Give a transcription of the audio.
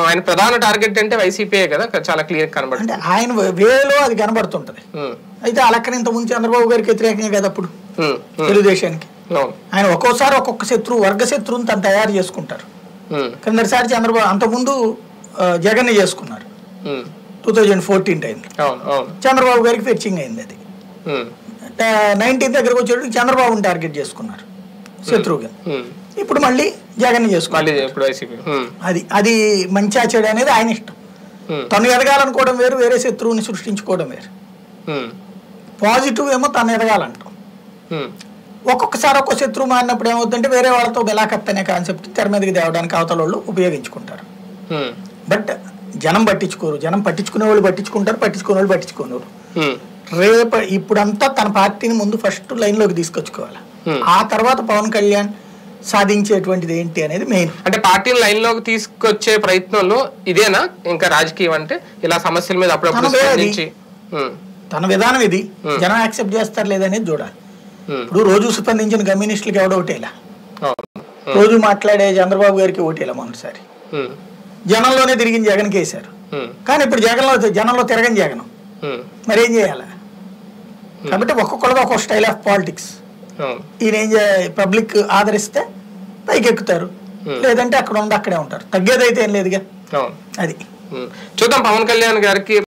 ఆయన ప్రధాన టార్గెట్ అంటే వైసీపీయే కదా చాలా క్లియర్ కనబడుతుంది అంటే ఆయన వేలో అది కనబడుతుంటది ఉమ్, అయితే ఆ లెక్కన ఇంత ముందు చంద్రబాబు గారికి వ్యతిరేకంగా కదా అప్పుడు ఉమ్, ఉమ్, తెలుగుదేశానికి అవును ఆయన ఒక్కోసారి ఒక్కొక్క శత్రువు వర్గ శత్రువుని తను తయారు చేసుకుంటారు ఉమ్, కిందటిసారి చంద్రబాబు అంతకుముందు ఆ, జగన్ చేసుకున్నారు ఉమ్, టూ థౌజండ్ ఫోర్టీన్ టైంలో అవును అవును చంద్రబాబు గారికి ఫెచ్చింగ్ అయింది అది ఉమ్, నైన్టీన్ దగ్గరకు వచ్చేటప్పుడు చంద్రబాబుని టార్గెట్ చేసుకున్నారు శత్రువుగా ఉమ్. ఇప్పుడు మళ్ళీ జగన్ చేసుకున్నారు మళ్ళీ ఇప్పుడు వైసీపీ ఉమ్, అది అది మంచి చెడు అనేది ఆయన ఇష్టం ఉమ్, తను ఎదగాలనుకోవడం వేరు వేరే శత్రువుని సృష్టించుకోవడం వేరు ఉమ్, పాజిటివ్ ఏమో తను ఎదగాలంటాం ఉమ్, ఒక్కొక్కసారి ఒక్క శత్రువు మారినప్పుడు ఏమవుతుందంటే వేరే వాళ్ళతో బెలాకత్ అనే కాన్సెప్ట్ తెర మీదకి తేవడానికి అవతల వాళ్ళు ఉపయోగించుకుంటారు ఉమ్, బట్ జనం పట్టించుకోరు జనం పట్టించుకునే వాళ్ళు పట్టించుకుంటారు పట్టించుకునే వాళ్ళు పట్టించుకోరు ఉమ్, రేపు ఇప్పుడంతా తన పార్టీని ముందు ఫస్ట్ లైన్లోకి తీసుకొచ్చుకోవాలి Hmm. ఆ తర్వాత పవన్ కళ్యాణ్ సాధించేటువంటిది ఏంటి అనేది మెయిన్ అంటే పార్టీని లైన్ లోకి తీసుకొచ్చే ప్రయత్నంలో ఇదేనా ఇంకా రాజకీయం అంటే ఇలా సమస్యల మీద అప్పుడప్పుడు తనదే అది. స్పందించి ఉమ్, తన విధానం ఇది Hmm. జనం యాక్సెప్ట్ చేస్తారు లేదనేది చూడాలి ఉమ్, ఇప్పుడు రోజు స్పందించిన కమ్యూనిస్టులకి ఎవడో ఒకటేలా అవును రోజు మాట్లాడే చంద్రబాబు గారికి ఓటేలా మొదటిసారి ఉమ్, జనంలోనే తిరిగిన జగన్కి వేశారు ఉమ్, కానీ ఇప్పుడు జగన్లో జనంలో తిరగని జగన్ ఉమ్, మరి ఏం చేయాలి కాబట్టి ఒక్కొక్కళ్ళది ఒక్కొక్క స్టైల్ ఆఫ్ పాలిటిక్స్ అవును ఈయన ఏం చే పబ్లిక్ ఆదరిస్తే పైకి ఎక్కుతారు లేదంటే అక్కడ ఉండి అక్కడే ఉంటారు తగ్గేదైతే ఏం లేదుగా అవును అది ఉమ్. చూద్దాం పవన్ కళ్యాణ్ గారికి